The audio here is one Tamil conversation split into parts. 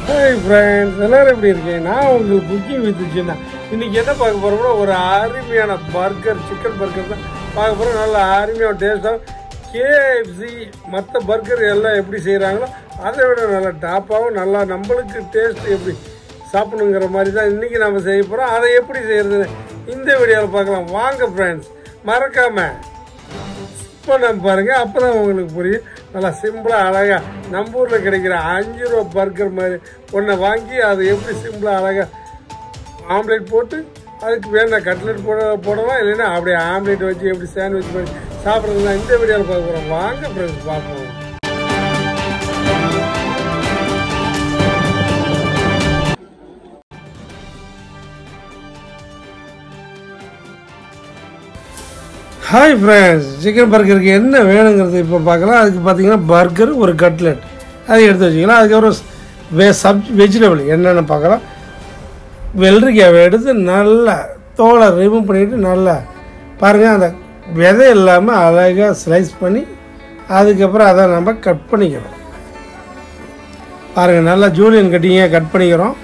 ஹாய் ஃப்ரெண்ட்ஸ் எல்லாரும் எப்படி இருக்கீங்க நான் உங்களுக்கு குக்கிங் வித் சின்ன இன்னைக்கு என்ன பார்க்க போறோம்னா ஒரு அருமையான பர்கர் சிக்கன் பர்கர் தான் பார்க்க போறோம் நல்ல அருமையான டேஸ்டாக கேஎஃப்சி மற்ற பர்கர் எல்லாம் எப்படி செய்கிறாங்களோ அதை விட நல்லா டாப்பாகவும் நல்லா நம்மளுக்கு டேஸ்ட் எப்படி சாப்பிடணுங்கிற மாதிரி தான் இன்றைக்கி நம்ம செய்ய போகிறோம் அதை எப்படி செய்கிறது இந்த வீடியோவில் பார்க்கலாம் வாங்க ஃப்ரெண்ட்ஸ் மறக்காமல் பண்ண பாருங்க அப்பதான் உங்களுக்கு புரியும் நல்லா சிம்பிளா அழகா நம்ம ஊர்ல கிடைக்கிற அஞ்சு ரூபா பர்கர் மாதிரி ஒன்றை வாங்கி அதை எப்படி சிம்பிளா அழகா ஆம்லேட் போட்டு அதுக்கு வேணா கட்லெட் போட போடலாம் இல்லைன்னா அப்படியே ஆம்லேட் வச்சு எப்படி சாண்ட்விச் பண்ணி சாப்பிட்றதுலாம் இந்த வீடியோவில் பார்க்க போகிறோம் வாங்க ஃப்ரெண்ட்ஸ் பார்ப்போம் ஹாய் ஃப்ரெண்ட்ஸ் சிக்கன் பர்கருக்கு என்ன வேணுங்கிறது இப்போ பார்க்கலாம் அதுக்கு பார்த்தீங்கன்னா பர்கர் ஒரு கட்லெட் அதை எடுத்து வச்சுக்கலாம் அதுக்கப்புறம் வே சப் வெஜிடபிள் என்னென்னு பார்க்கலாம் வெள்ளரிக்காவை எடுத்து நல்லா தோலை ரிமூவ் பண்ணிவிட்டு நல்லா பாருங்கள் அந்த விதை இல்லாமல் அழகாக ஸ்லைஸ் பண்ணி அதுக்கப்புறம் அதை நம்ம கட் பண்ணிக்கிறோம் பாருங்கள் நல்லா ஜூலியன் கட்டிங்க கட் பண்ணிக்கிறோம்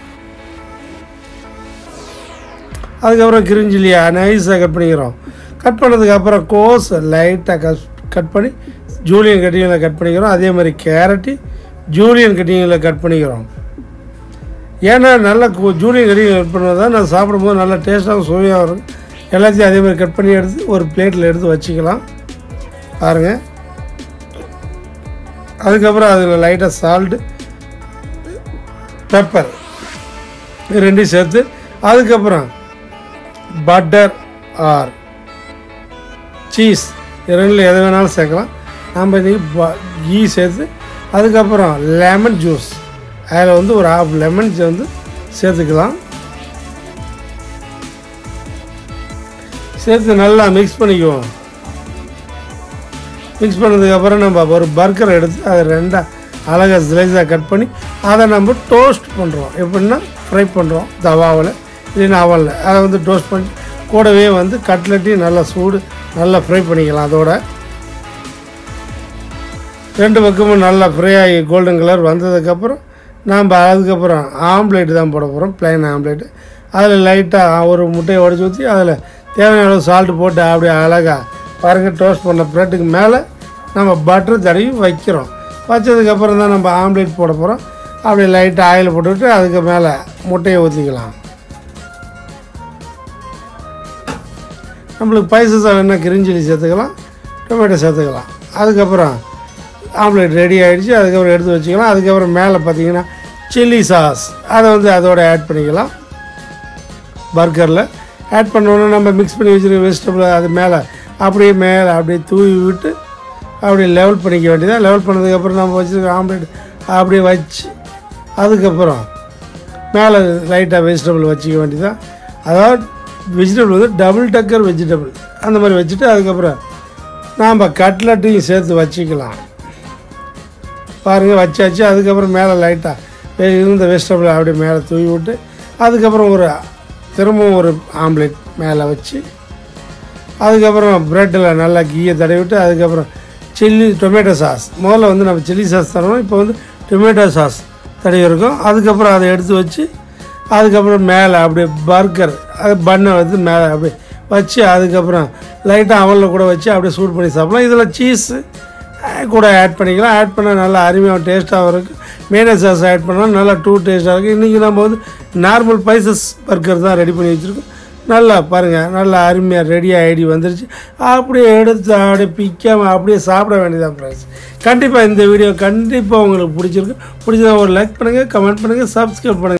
அதுக்கப்புறம் கிரிஞ்சிலியா நைஸாக கட் பண்ணிக்கிறோம் கட் பண்ணதுக்கு அப்புறம் கோஸ் லைட்டாக கட் கட் பண்ணி ஜூலியன் கட்டிங்கில் கட் பண்ணிக்கிறோம் அதே மாதிரி கேரட்டு ஜூலியன் கட்டிங்கில் கட் பண்ணிக்கிறோம் ஏன்னா நல்லா கு- ஜூலியன் கட்டிங் கட் பண்ணுவது தான் நான் சாப்பிடும்போது நல்லா டேஸ்ட்டாகவும் சுவையாக இருக்கும் எல்லாத்தையும் அதே மாதிரி கட் பண்ணி எடுத்து ஒரு பிளேட்டில் எடுத்து வச்சுக்கலாம் பாருங்கள் அதுக்கப்புறம் அதில் லைட்டாக சால்ட்டு பெப்பர் இது ரெண்டையும் சேர்த்து அதுக்கப்புறம் பட்டர் ஆர் சீஸ் இது ரெண்டில் எது வேணாலும் சேர்க்கலாம் நம்ம இன்றைக்கி ப கீ சேர்த்து அதுக்கப்புறம் லெமன் ஜூஸ் அதில் வந்து ஒரு ஹாஃப் லெமன் வந்து சேர்த்துக்கலாம் சேர்த்து நல்லா மிக்ஸ் பண்ணிக்குவோம் மிக்ஸ் பண்ணதுக்கப்புறம் நம்ம ஒரு பர்கரை எடுத்து அதை ரெண்டாக அழகாக ஸ்லைஸாக கட் பண்ணி அதை நம்ம டோஸ்ட் பண்ணுறோம் எப்படின்னா ஃப்ரை பண்ணுறோம் தவாவில் இல்லைன்னா அவலில் அதை வந்து டோஸ்ட் பண்ணி கூடவே வந்து கட்லெட்டையும் நல்லா சூடு நல்லா ஃப்ரை பண்ணிக்கலாம் அதோட ரெண்டு பக்கமும் நல்லா ஃப்ரை ஆகி கோல்டன் கலர் வந்ததுக்கப்புறம் நாம் அதுக்கப்புறம் ஆம்லேட் தான் போட போகிறோம் ப்ளைன் ஆம்லேட்டு அதில் லைட்டாக ஒரு முட்டையை உடச்சி ஊற்றி அதில் தேவையான அளவு சால்ட்டு போட்டு அப்படியே அழகாக பாருங்கள் டோஸ்ட் பண்ண ப்ரெட்டுக்கு மேலே நம்ம பட்டர் தடவி வைக்கிறோம் வச்சதுக்கப்புறம் தான் நம்ம ஆம்லேட் போட போகிறோம் அப்படியே லைட்டாக ஆயில் போட்டுவிட்டு அதுக்கு மேலே முட்டையை ஊற்றிக்கலாம் நம்மளுக்கு பைசஸாக வேணால் கிரிஞ்சிலி சேர்த்துக்கலாம் டொமேட்டோ சேர்த்துக்கலாம் அதுக்கப்புறம் ஆம்லேட் ரெடி ஆகிடுச்சு அதுக்கப்புறம் எடுத்து வச்சுக்கலாம் அதுக்கப்புறம் மேலே பார்த்தீங்கன்னா சில்லி சாஸ் அதை வந்து அதோட ஆட் பண்ணிக்கலாம் பர்கரில் ஆட் பண்ணோன்னே நம்ம மிக்ஸ் பண்ணி வச்சுருக்க வெஜிடபிள் அது மேலே அப்படியே மேலே அப்படியே தூவி விட்டு அப்படியே லெவல் பண்ணிக்க வேண்டியதான் லெவல் பண்ணதுக்கப்புறம் நம்ம வச்சுருக்க ஆம்லேட் அப்படியே வச்சு அதுக்கப்புறம் மேலே லைட்டாக வெஜிடபிள் வச்சுக்க வேண்டியதான் அதாவது வெஜிடபிள் வந்து டபுள் டக்கர் வெஜிடபிள் அந்த மாதிரி வச்சுட்டு அதுக்கப்புறம் நாம் கட்லட்டையும் சேர்த்து வச்சுக்கலாம் பாருங்கள் வச்சாச்சு அதுக்கப்புறம் மேலே லைட்டாக இருந்த வெஜிடபிள் அப்படியே மேலே தூவி விட்டு அதுக்கப்புறம் ஒரு திரும்பவும் ஒரு ஆம்லேட் மேலே வச்சு அதுக்கப்புறம் ப்ரெட்டில் நல்லா கீயை தடவி விட்டு அதுக்கப்புறம் சில்லி டொமேட்டோ சாஸ் முதல்ல வந்து நம்ம சில்லி சாஸ் தரணும் இப்போ வந்து டொமேட்டோ சாஸ் தடவி இருக்கோம் அதுக்கப்புறம் அதை எடுத்து வச்சு அதுக்கப்புறம் மேலே அப்படியே பர்கர் அது பண்ணை வந்து மேலே அப்படியே வச்சு அதுக்கப்புறம் லைட்டாக அவலில் கூட வச்சு அப்படியே சூட் பண்ணி சாப்பிடலாம் இதில் சீஸு கூட ஆட் பண்ணிக்கலாம் ஆட் பண்ணால் நல்லா அருமையாக டேஸ்ட்டாகவும் இருக்குது மேனே சாஸ் ஆட் பண்ணால் நல்லா டூ டேஸ்ட்டாக இருக்குது இன்றைக்கி நம்ம வந்து நார்மல் பைசஸ் பர்கர் தான் ரெடி பண்ணி வச்சுருக்கோம் நல்லா பாருங்கள் நல்லா அருமையாக ரெடியாக ஐடி வந்துருச்சு அப்படியே எடுத்து அப்படியே பிக்காமல் அப்படியே சாப்பிட வேண்டியதான் ஃப்ரெண்ட்ஸ் கண்டிப்பாக இந்த வீடியோ கண்டிப்பாக உங்களுக்கு பிடிச்சிருக்கு பிடிச்சதா ஒரு லைக் பண்ணுங்கள் கமெண்ட் பண்ணுங்கள் சப்ஸ்கிரைப் பண்ணுங்கள்